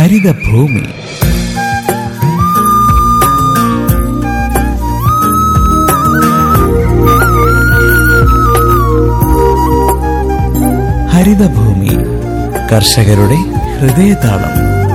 ഹരിതഭൂമി ഹരിതഭൂമി കർഷകരുടെ ഹൃദയതാളം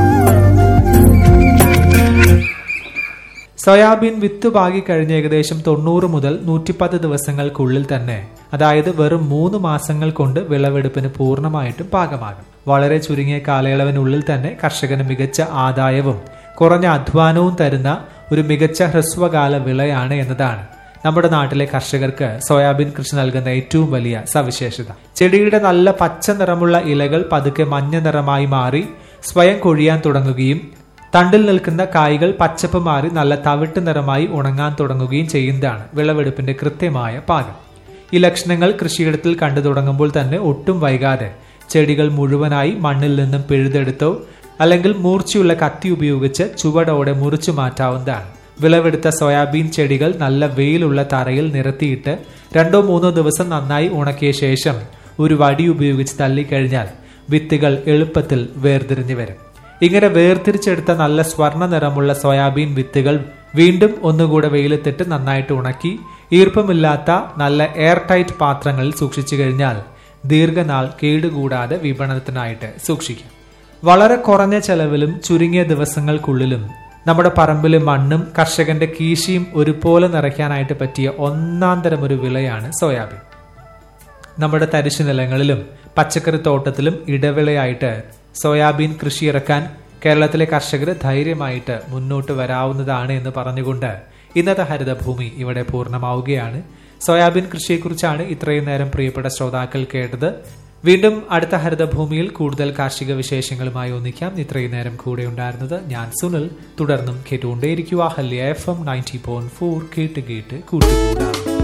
സോയാബീൻ വിത്ത് പാകി കഴിഞ്ഞ ഏകദേശം തൊണ്ണൂറ് മുതൽ നൂറ്റിപ്പത്ത് ദിവസങ്ങൾക്കുള്ളിൽ തന്നെ അതായത് വെറും മൂന്ന് മാസങ്ങൾ കൊണ്ട് വിളവെടുപ്പിന് പൂർണ്ണമായിട്ടും പാകമാകും വളരെ ചുരുങ്ങിയ കാലയളവിനുള്ളിൽ തന്നെ കർഷകന് മികച്ച ആദായവും കുറഞ്ഞ അധ്വാനവും തരുന്ന ഒരു മികച്ച ഹ്രസ്വകാല വിളയാണ് എന്നതാണ് നമ്മുടെ നാട്ടിലെ കർഷകർക്ക് സോയാബീൻ കൃഷി നൽകുന്ന ഏറ്റവും വലിയ സവിശേഷത ചെടിയുടെ നല്ല പച്ച നിറമുള്ള ഇലകൾ പതുക്കെ മഞ്ഞ നിറമായി മാറി സ്വയം കൊഴിയാൻ തുടങ്ങുകയും തണ്ടിൽ നിൽക്കുന്ന കായ്കൾ പച്ചപ്പ് മാറി നല്ല തവിട്ട് നിറമായി ഉണങ്ങാൻ തുടങ്ങുകയും ചെയ്യുന്നതാണ് വിളവെടുപ്പിന്റെ കൃത്യമായ പാകം ഈ ലക്ഷണങ്ങൾ കൃഷിയിടത്തിൽ കണ്ടു തുടങ്ങുമ്പോൾ തന്നെ ഒട്ടും വൈകാതെ ചെടികൾ മുഴുവനായി മണ്ണിൽ നിന്നും പിഴുതെടുത്തോ അല്ലെങ്കിൽ മൂർച്ചയുള്ള കത്തി ഉപയോഗിച്ച് ചുവടോടെ മുറിച്ചു മാറ്റാവുന്നതാണ് വിളവെടുത്ത സോയാബീൻ ചെടികൾ നല്ല വെയിലുള്ള തറയിൽ നിരത്തിയിട്ട് രണ്ടോ മൂന്നോ ദിവസം നന്നായി ഉണക്കിയ ശേഷം ഒരു വടി ഉപയോഗിച്ച് തള്ളിക്കഴിഞ്ഞാൽ വിത്തുകൾ എളുപ്പത്തിൽ വേർതിരിഞ്ഞു വരും ഇങ്ങനെ വേർതിരിച്ചെടുത്ത നല്ല സ്വർണ്ണ നിറമുള്ള സോയാബീൻ വിത്തുകൾ വീണ്ടും ഒന്നുകൂടെ വെയിലത്തിട്ട് നന്നായിട്ട് ഉണക്കി ഈർപ്പമില്ലാത്ത നല്ല എയർ ടൈറ്റ് പാത്രങ്ങളിൽ സൂക്ഷിച്ചു കഴിഞ്ഞാൽ ദീർഘനാൾ കേടുകൂടാതെ വിപണനത്തിനായിട്ട് സൂക്ഷിക്കാം വളരെ കുറഞ്ഞ ചെലവിലും ചുരുങ്ങിയ ദിവസങ്ങൾക്കുള്ളിലും നമ്മുടെ പറമ്പിലെ മണ്ണും കർഷകന്റെ കീശിയും ഒരുപോലെ നിറയ്ക്കാനായിട്ട് പറ്റിയ ഒന്നാം തരം ഒരു വിളയാണ് സോയാബീൻ നമ്മുടെ തരിശു നിലങ്ങളിലും പച്ചക്കറി തോട്ടത്തിലും ഇടവിളയായിട്ട് സോയാബീൻ കൃഷി ഇറക്കാൻ കേരളത്തിലെ കർഷകർ ധൈര്യമായിട്ട് മുന്നോട്ട് വരാവുന്നതാണ് എന്ന് പറഞ്ഞുകൊണ്ട് ഇന്നത്തെ ഹരിതഭൂമി ഇവിടെ പൂർണ്ണമാവുകയാണ് സോയാബീൻ കൃഷിയെക്കുറിച്ചാണ് ഇത്രയും നേരം പ്രിയപ്പെട്ട ശ്രോതാക്കൾ കേട്ടത് വീണ്ടും അടുത്ത ഹരിതഭൂമിയിൽ കൂടുതൽ കാർഷിക വിശേഷങ്ങളുമായി ഒന്നിക്കാം ഇത്രയും നേരം കൂടെ ഉണ്ടായിരുന്നത് ഞാൻ സുനിൽ തുടർന്നും കേട്ടുകൊണ്ടേയിരിക്കുക ഹല്യ F M ninety point four കേട്ട് കേട്ട് കൂട്ടുകൂടാം